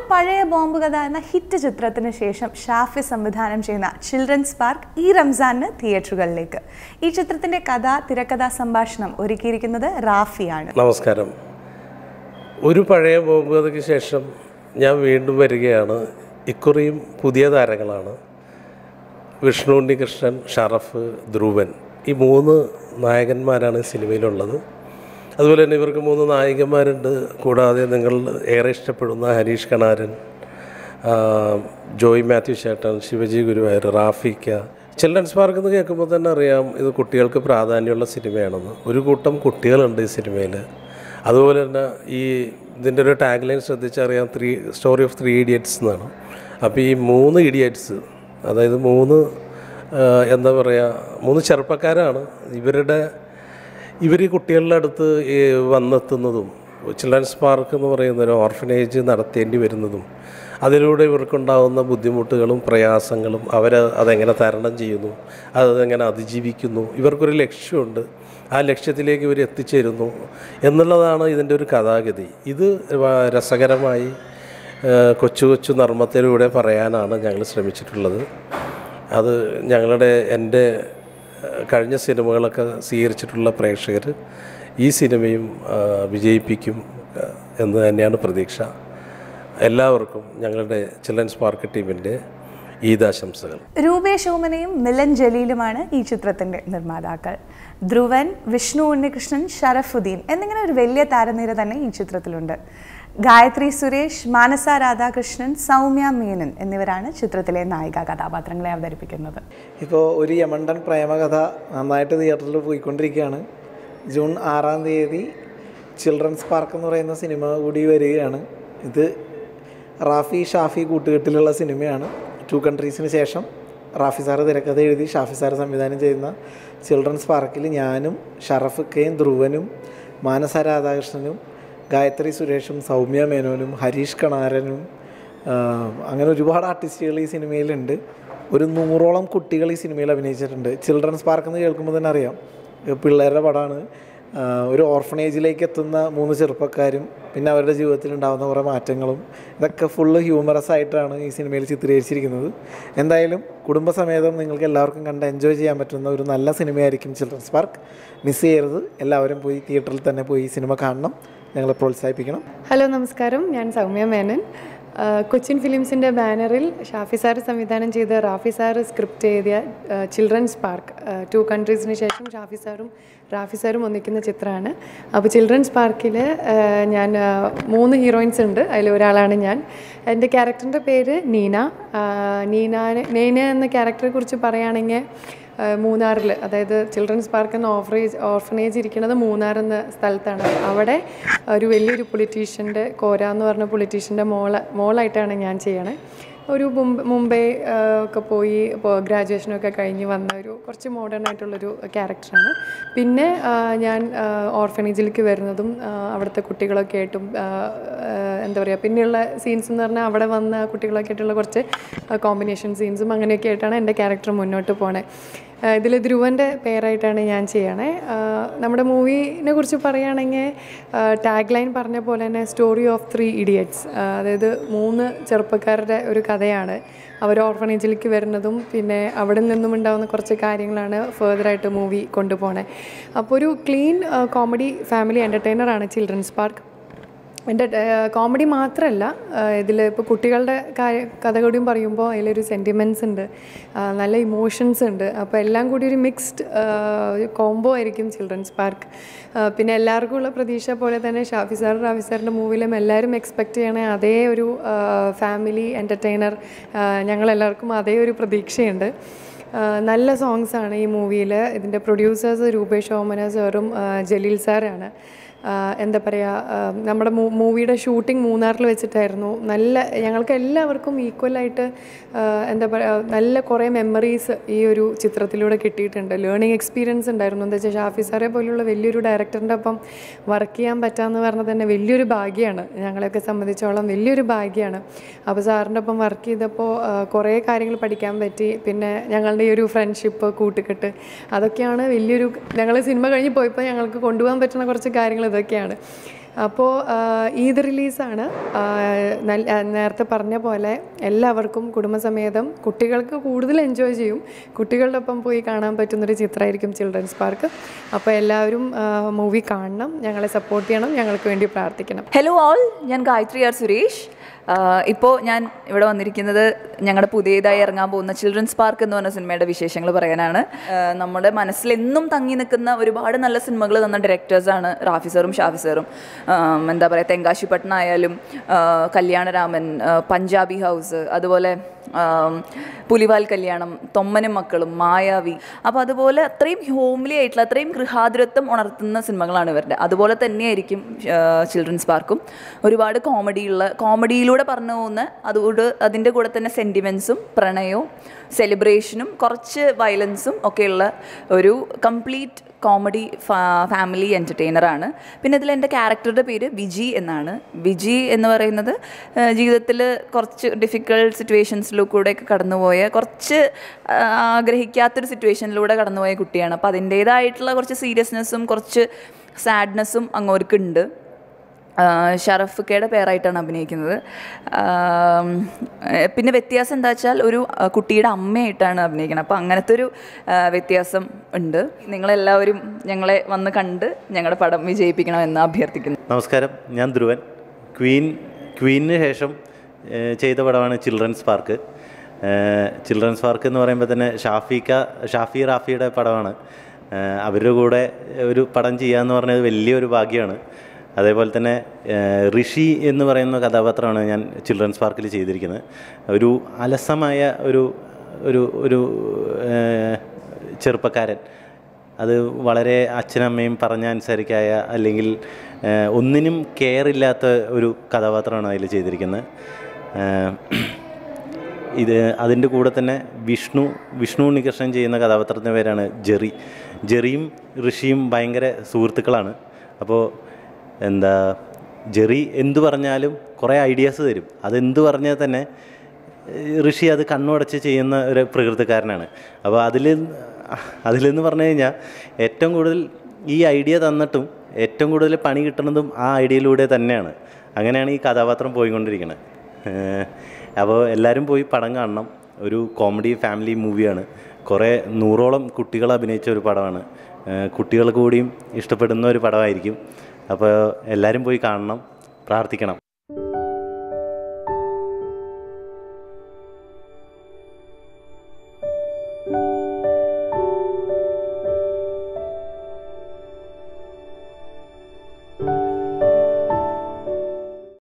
പഴയ ബോംബ് കഥ എന്ന ഹിറ്റ് ചിത്രത്തിന് ശേഷം ഷാഫി സംവിധാനം ചെയ്യുന്ന ചിൽഡ്രൻസ് പാർക്ക് ഈ റംസാനിന് തിയേറ്ററുകളിലേക്ക് ഈ ചിത്രത്തിന്റെ കഥ തിരക്കഥാ സംഭാഷണം ഒരുക്കിയിരിക്കുന്നത് റാഫിയാണ് നമസ്കാരം ഒരു പഴയ ബോംബ് കഥയ്ക്ക് ശേഷം ഞാൻ വീണ്ടും വരികയാണ് ഇക്കുറിയും പുതിയ താരങ്ങളാണ് വിഷ്ണു ഉണ്ണികൃഷ്ണൻ ഷറഫ് ധ്രുവൻ ഈ മൂന്ന് നായകന്മാരാണ് ഈ സിനിമയിലുള്ളത് അതുപോലെ തന്നെ ഇവർക്ക് മൂന്ന് നായികന്മാരുണ്ട് കൂടാതെ നിങ്ങൾ ഏറെ ഇഷ്ടപ്പെടുന്ന ഹരീഷ് കണാരൻ ആ, ജോയ് മാത്യു ചേട്ടൻ ശിവജി ഗുരുവായൂർ റാഫിക്ക ചിൽഡ്രൻസ് പാർക്ക് എന്ന് കേൾക്കുമ്പോൾ തന്നെ അറിയാം ഇത് കുട്ടികൾക്ക് പ്രാധാന്യമുള്ള സിനിമയാണെന്ന് ഒരു കൂട്ടം കുട്ടികളുണ്ട് ഈ സിനിമയിൽ അതുപോലെ തന്നെ ഈ ഇതിൻ്റെ ഒരു ടാഗ് ലൈൻ ശ്രദ്ധിച്ചറിയാം three story of Three Idiots എന്നാണ് അപ്പോൾ ഈ മൂന്ന് ഇഡിയറ്റ്സ് അതായത് മൂന്ന് ആ, എന്താ പറയുക മൂന്ന് ചെറുപ്പക്കാരാണ് ഇവരുടെ ഇവർ ഈ കുട്ടികളുടെ അടുത്ത് ഈ വന്നെത്തുന്നതും ചിൽഡ്രൻസ് പാർക്ക് എന്ന് പറയുന്ന ഒരു ഓർഫനേജ് നടത്തേണ്ടി വരുന്നതും അതിലൂടെ ഇവർക്കുണ്ടാകുന്ന ബുദ്ധിമുട്ടുകളും പ്രയാസങ്ങളും അവർ അതെങ്ങനെ തരണം ചെയ്യുന്നു അതെങ്ങനെ അതിജീവിക്കുന്നു ഇവർക്കൊരു ലക്ഷ്യമുണ്ട് ആ ലക്ഷ്യത്തിലേക്ക് ഇവർ എത്തിച്ചേരുന്നു എന്നുള്ളതാണ് ഇതിൻ്റെ ഒരു കഥാഗതി ഇത് വ- രസകരമായി ആ, കൊച്ചു കൊച്ചു നർമ്മത്തിലൂടെ പറയാനാണ് ഞങ്ങൾ ശ്രമിച്ചിട്ടുള്ളത് അത് ഞങ്ങളുടെ എൻ്റെ ഏഹ്, കഴിഞ്ഞ സിനിമകളൊക്കെ സ്വീകരിച്ചിട്ടുള്ള പ്രേക്ഷകർ ഈ സിനിമയും ആ, വിജയിപ്പിക്കും ആ, എന്ന് തന്നെയാണ് പ്രതീക്ഷ എല്ലാവർക്കും ഞങ്ങളുടെ ചിൽഡ്രൻസ് പാർക്ക് ടീമിൻ്റെ ഈദാശംസകൾ രൂപേഷ് ഓമനയും മിലൻ ജലീലുമാണ് ഈ ചിത്രത്തിന്റെ നിർമ്മാതാക്കൾ ധ്രുവൻ വിഷ്ണു ഉണ്ണികൃഷ്ണൻ ഷറഫുദ്ദീൻ എന്നിങ്ങനെ ഒരു വലിയ താരനിര തന്നെ ഈ ചിത്രത്തിലുണ്ട് ഗായത്രി സുരേഷ് മാനസ രാധാകൃഷ്ണൻ സൗമ്യ മീനൻ എന്നിവരാണ് ചിത്രത്തിലെ നായിക കഥാപാത്രങ്ങളെ അവതരിപ്പിക്കുന്നത് ഇപ്പോൾ ഒരു യമണ്ടൻ പ്രേമകഥ നന്നായിട്ട് തിയേറ്ററിൽ പോയിക്കൊണ്ടിരിക്കുകയാണ് ജൂൺ ആറാം തീയതി ചിൽഡ്രൻസ് പാർക്ക് എന്ന് പറയുന്ന സിനിമ കൂടി വരികയാണ് ഇത് റാഫി ഷാഫി കൂട്ടുകെട്ടിലുള്ള സിനിമയാണ് ടു കൺട്രീസിന് ശേഷം റാഫി സാറ് തിരക്കഥ എഴുതി ഷാഫി സാറ് സംവിധാനം ചെയ്യുന്ന ചിൽഡ്രൻസ് പാർക്കിൽ ഞാനും ഷറഫക്കയും ധ്രുവനും മാനസ രാധാകൃഷ്ണനും ഗായത്രി സുരേഷും സൗമ്യ മേനോനും ഹരീഷ് കണാരനും ആഹ് അങ്ങനെ ഒരുപാട് ആർട്ടിസ്റ്റുകൾ ഈ സിനിമയിലുണ്ട് ഒരു നൂറോളം കുട്ടികൾ ഈ സിനിമയിൽ അഭിനയിച്ചിട്ടുണ്ട് ചിൽഡ്രൻസ് പാർക്ക് എന്ന് കേൾക്കുമ്പോൾ തന്നെ അറിയാം ഇത് പിള്ളേരുടെ പടമാണ് ആഹ് ഒരു ഓർഫനേജിലേക്ക് എത്തുന്ന മൂന്ന് ചെറുപ്പക്കാരും പിന്നെ അവരുടെ ജീവിതത്തിൽ ഉണ്ടാകുന്ന കുറേ മാറ്റങ്ങളും ഇതൊക്കെ ഫുള്ള് ഹ്യൂമറസ് ആയിട്ടാണ് ഈ സിനിമയിൽ ചിത്രീകരിച്ചിരിക്കുന്നത് എന്തായാലും കുടുംബസമേതം നിങ്ങൾക്ക് എല്ലാവർക്കും കണ്ട് എൻജോയ് ചെയ്യാൻ പറ്റുന്ന ഒരു നല്ല സിനിമയായിരിക്കും ചിൽഡ്രൻസ് പാർക്ക് മിസ് ചെയ്യരുത് എല്ലാവരും പോയി തിയേറ്ററിൽ തന്നെ പോയി ഈ സിനിമ കാണണം ഞങ്ങളെ പ്രോത്സാഹിപ്പിക്കണം ഹലോ നമസ്കാരം ഞാൻ സൗമ്യ മേനൻ ആ, കൊച്ചിൻ ഫിലിംസിൻ്റെ ബാനറിൽ ഷാഫി സാർ സംവിധാനം ചെയ്ത റാഫി സാർ സ്ക്രിപ്റ്റ് എഴുതിയ ചിൽഡ്രൻസ് പാർക്ക് ടു കൺട്രീസിന് ശേഷം ഷാഫി സാറും റാഫി സാറും ഒന്നിക്കുന്ന ചിത്രമാണ് അപ്പോൾ ചിൽഡ്രൻസ് പാർക്കിൽ ഞാൻ ആ, മൂന്ന് ഹീറോയിൻസ് ഉണ്ട് അതിൽ ഒരാളാണ് ഞാൻ എൻ്റെ ക്യാരക്ടറിൻ്റെ പേര് നീന ആ, നീന നീന എന്ന ക്യാരക്ടറെ കുറിച്ച് പറയുകയാണെങ്കിൽ മൂന്നാറിൽ അതായത് ചിൽഡ്രൻസ് പാർക്ക് എന്ന ഓഫറേജ് ഓർഫനേജ് ഇരിക്കുന്നത് മൂന്നാർ എന്ന സ്ഥലത്താണ് അവിടെ ഒരു വലിയൊരു പൊളിറ്റീഷ്യൻ്റെ കോര എന്ന് പറഞ്ഞ പൊളിറ്റീഷ്യൻ്റെ മോള മോളായിട്ടാണ് ഞാൻ ചെയ്യണേ ഒരു മുംബ മുംബൈ ആ, ഒക്കെ പോയി ഇപ്പോൾ ഗ്രാജുവേഷനൊക്കെ കഴിഞ്ഞ് വന്ന ഒരു കുറച്ച് മോഡേൺ ആയിട്ടുള്ളൊരു ക്യാരക്ടറാണ് പിന്നെ ആ, ഞാൻ ഓർഫനേജിലേക്ക് വരുന്നതും ആ, അവിടുത്തെ കുട്ടികളൊക്കെ ആയിട്ടും ആ, ആ, എന്താ പറയുക പിന്നെയുള്ള സീൻസ് എന്ന് പറഞ്ഞാൽ അവിടെ വന്ന കുട്ടികളൊക്കെ ആയിട്ടുള്ള കുറച്ച് കോമ്പിനേഷൻ സീൻസും അങ്ങനെയൊക്കെ ആയിട്ടാണ് എൻ്റെ ക്യാരക്ടർ മുന്നോട്ട് പോണേ ഇതിൽ ധ്രുവൻ്റെ പേരായിട്ടാണ് ഞാൻ ചെയ്യണേ ആ, നമ്മുടെ മൂവിനെ കുറിച്ച് പറയുകയാണെങ്കിൽ ടാഗ് ലൈൻ പറഞ്ഞ പോലെ തന്നെ സ്റ്റോറി ഓഫ് ത്രീ ഇഡിയറ്റ്സ് അതായത് മൂന്ന് ചെറുപ്പക്കാരുടെ ഒരു കഥയാണ് അവർ ഓർഫനേജിലേക്ക് വരുന്നതും പിന്നെ അവിടെ നിന്നും ഉണ്ടാകുന്ന കുറച്ച് കാര്യങ്ങളാണ് ഫേർദറായിട്ട് മൂവി കൊണ്ടുപോണേ അപ്പോൾ ഒരു ക്ലീൻ കോമഡി ഫാമിലി എൻ്റർടൈനറാണ് ചിൽഡ്രൻസ് പാർക്ക് എൻ്റെ കോമഡി മാത്രമല്ല ഇതിൽ ഇപ്പോൾ കുട്ടികളുടെ കാര്യം കഥ കൂടിയും പറയുമ്പോൾ അതിലൊരു സെൻറ്റിമെൻറ്റ്സ് ഉണ്ട് ആ, നല്ല ഇമോഷൻസ് ഉണ്ട് അപ്പോൾ എല്ലാം കൂടി ഒരു മിക്സ്ഡ് കോംബോ ആയിരിക്കും ചിൽഡ്രൻസ് പാർക്ക് പിന്നെ എല്ലാവർക്കും ഉള്ള പ്രതീക്ഷ പോലെ തന്നെ ഷാഫി സാർ റാഫി സാറിൻ്റെ മൂവിയിലും എല്ലാവരും എക്സ്പെക്റ്റ് ചെയ്യണ അതേ ഒരു ഫാമിലി എൻ്റർടൈനർ ഞങ്ങളെല്ലാവർക്കും അതേ ഒരു പ്രതീക്ഷയുണ്ട് ആ, നല്ല സോങ്സ് ആണ് ഈ മൂവിയിൽ ഇതിൻ്റെ പ്രൊഡ്യൂസേഴ്സ് രൂപേഷ് ഓമന സാറും ആ, ജലീൽ സാറാണ് ആ, എന്താ പറയുക ആ, നമ്മുടെ മൂവിയുടെ ഷൂട്ടിംഗ് മൂന്നാറിൽ വെച്ചിട്ടായിരുന്നു നല്ല ഞങ്ങൾക്ക് എല്ലാവർക്കും ഈക്വലായിട്ട് എന്താ പറയുക നല്ല കുറേ മെമ്മറീസ് ഈ ഒരു ചിത്രത്തിലൂടെ കിട്ടിയിട്ടുണ്ട് ലേണിംഗ് എക്സ്പീരിയൻസ് ഉണ്ടായിരുന്നു എന്താ വെച്ചാൽ ഷാഫി സാറെ പോലുള്ള വലിയൊരു ഡയറക്ടറിൻ്റെ ഒപ്പം വർക്ക് ചെയ്യാൻ പറ്റാമെന്ന് പറഞ്ഞത് തന്നെ വലിയൊരു ഭാഗ്യമാണ് ഞങ്ങളെയൊക്കെ സംബന്ധിച്ചോളം വലിയൊരു ഭാഗ്യമാണ് അപ്പോൾ സാറിൻ്റെ ഒപ്പം വർക്ക് ചെയ്തപ്പോൾ ആ, കുറേ കാര്യങ്ങൾ പഠിക്കാൻ പറ്റി പിന്നെ ഞങ്ങളുടെ ഈ ഒരു ഫ്രണ്ട്ഷിപ്പ് കൂട്ടുകെട്ട് അതൊക്കെയാണ് വലിയൊരു ഞങ്ങൾ സിനിമ കഴിഞ്ഞ് പോയപ്പോൾ ഞങ്ങൾക്ക് കൊണ്ടുപോകാൻ പറ്റുന്ന കുറച്ച് കാര്യങ്ങൾ ഇതൊക്കെയാണ് അപ്പോൾ ഈദ് റിലീസാണ് ആ, നല്ല- ആ, നേരത്തെ പറഞ്ഞ പോലെ എല്ലാവർക്കും കുടുംബസമേതം കുട്ടികൾക്ക് കൂടുതൽ എൻജോയ് ചെയ്യും കുട്ടികളുടെ ഒപ്പം പോയി കാണാൻ പറ്റുന്നൊരു ചിത്രമായിരിക്കും ചിൽഡ്രൻസ് പാർക്ക് അപ്പോൾ എല്ലാവരും മൂവി കാണണം ഞങ്ങളെ സപ്പോർട്ട് ചെയ്യണം ഞങ്ങൾക്ക് വേണ്ടി പ്രാർത്ഥിക്കണം ഹലോ ഓൾ ഞാൻ ഗായത്രി ആർ സുരേഷ് ഇപ്പോൾ ഞാൻ ഇവിടെ വന്നിരിക്കുന്നത് ഞങ്ങളുടെ പുതിയതായി ഇറങ്ങാൻ പോകുന്ന ചിൽഡ്രൻസ് പാർക്ക് എന്ന് പറഞ്ഞ സിനിമയുടെ വിശേഷങ്ങൾ പറയാനാണ് ആഹ് നമ്മുടെ മനസ്സിൽ എന്നും തങ്ങി നിൽക്കുന്ന ഒരുപാട് നല്ല സിനിമകൾ തന്ന ഡയറക്ടേഴ്സാണ് റാഫി സാറും ഷാഫി സാറും ആം, എന്താ പറയുക തെങ്കാശിപ്പട്ടണം ആയാലും ആഹ് കല്യാണരാമൻ ആഹ് പഞ്ചാബി ഹൗസ് അതുപോലെ ആം, പുലിവാൽ കല്യാണം തൊമ്മനും മക്കളും മായാവി അപ്പോൾ അതുപോലെ അത്രയും ഹോംലി ആയിട്ടുള്ള അത്രയും ഗൃഹാതുരത്വം ഉണർത്തുന്ന സിനിമകളാണ് ഇവരുടെ അതുപോലെ തന്നെയായിരിക്കും ചിൽഡ്രൻസ് പാർക്കും ഒരുപാട് കോമഡിയുള്ള കോമഡിയിലൂടെ പറഞ്ഞു പോകുന്ന അതുകൊണ്ട് അതിൻ്റെ കൂടെ തന്നെ സെൻറ്റിമെൻസും പ്രണയവും സെലിബ്രേഷനും കുറച്ച് വയലൻസും ഒക്കെയുള്ള ഒരു കംപ്ലീറ്റ് കോമഡി ഫാമിലി എൻ്റർടൈനറാണ് പിന്നെ ഇതിൽ എൻ്റെ ക്യാരക്ടറുടെ പേര് വിജി എന്നാണ് വിജി എന്ന് പറയുന്നത് ജീവിതത്തിൽ കുറച്ച് ഡിഫിക്കൾട്ട് സിറ്റുവേഷൻസിലൂടെ കൂടെയൊക്കെ കടന്നുപോയ കുറച്ച് ആ, ആഗ്രഹിക്കാത്തൊരു സിറ്റുവേഷനിലൂടെ കടന്നുപോയ കുട്ടിയാണ് അപ്പോൾ അതിൻ്റേതായിട്ടുള്ള കുറച്ച് സീരിയസ്നെസ്സും കുറച്ച് സാഡ്നെസ്സും അങ്ങോർക്കുണ്ട് ഷറഫ് കെയുടെ പേരായിട്ടാണ് അഭിനയിക്കുന്നത് ആം, ഏഹ് പിന്നെ വ്യത്യാസം എന്താ വെച്ചാൽ ഒരു ആ, കുട്ടിയുടെ അമ്മയായിട്ടാണ് അഭിനയിക്കുന്നത് അപ്പോൾ അങ്ങനത്തെ ഒരു ആ, വ്യത്യാസം ഉണ്ട് നിങ്ങളെല്ലാവരും ഞങ്ങളെ വന്ന് കണ്ട് ഞങ്ങളുടെ പടം വിജയിപ്പിക്കണമെന്ന് അഭ്യർത്ഥിക്കുന്നു നമസ്കാരം ഞാൻ ധ്രുവൻ ക്വീൻ ക്വീനിന് ശേഷം ഏഹ്, ചെയ്ത പടമാണ് ചിൽഡ്രൻസ് പാർക്ക് ഏഹ്, ചിൽഡ്രൻസ് പാർക്ക് എന്ന് പറയുമ്പോൾ തന്നെ ഷാഫിക്ക ഷാഫി റാഫിയുടെ പടമാണ് ഏഹ്, അവരുടെ കൂടെ ഒരു പടം ചെയ്യുക എന്ന് പറഞ്ഞത് വലിയൊരു ഭാഗ്യമാണ് അതേപോലെ തന്നെ ഏഹ്, ഋഷി എന്ന് പറയുന്ന കഥാപാത്രമാണ് ഞാൻ ചിൽഡ്രൻസ് പാർക്കിൽ ചെയ്തിരിക്കുന്നത് ഒരു അലസമായ ഒരു ഒരു ഒരു ഏഹ്, ചെറുപ്പക്കാരൻ അത് വളരെ അച്ഛനമ്മയും പറഞ്ഞ അനുസരിക്കായ അല്ലെങ്കിൽ ഏഹ്, ഒന്നിനും കെയർ ഇല്ലാത്ത ഒരു കഥാപാത്രമാണ് അതിൽ ചെയ്തിരിക്കുന്നത് ഏഹ്, ഇത് അതിൻ്റെ കൂടെ തന്നെ വിഷ്ണു വിഷ്ണു ഉണ്ണികൃഷ്ണൻ ചെയ്യുന്ന കഥാപാത്രത്തിൻ്റെ പേരാണ് ജെറി ജെറിയും ഋഷിയും ഭയങ്കര സുഹൃത്തുക്കളാണ് അപ്പോൾ എന്താ ജെറി എന്തു പറഞ്ഞാലും കുറേ ഐഡിയാസ് തരും അതെന്ത് പറഞ്ഞാൽ തന്നെ ഏഹ് ഋഷി അത് കണ്ണുടച്ച് ചെയ്യുന്ന ഒരു പ്രകൃതിക്കാരനാണ് അപ്പോൾ അതിൽ അതിലെന്ന് പറഞ്ഞു കഴിഞ്ഞാൽ ഏറ്റവും കൂടുതൽ ഈ ഐഡിയ തന്നിട്ടും ഏറ്റവും കൂടുതൽ പണി കിട്ടുന്നതും ആ ഐഡിയയിലൂടെ തന്നെയാണ് അങ്ങനെയാണ് ഈ കഥാപാത്രം പോയിക്കൊണ്ടിരിക്കുന്നത് അപ്പോൾ എല്ലാവരും പോയി പടം കാണണം ഒരു കോമഡി ഫാമിലി മൂവിയാണ് കുറേ നൂറോളം കുട്ടികൾ അഭിനയിച്ച ഒരു പടമാണ് ഏഹ് കുട്ടികൾ കൂടിയും ഇഷ്ടപ്പെടുന്ന ഒരു പടമായിരിക്കും അപ്പോൾ എല്ലാവരും പോയി കാണണം പ്രാർത്ഥിക്കണം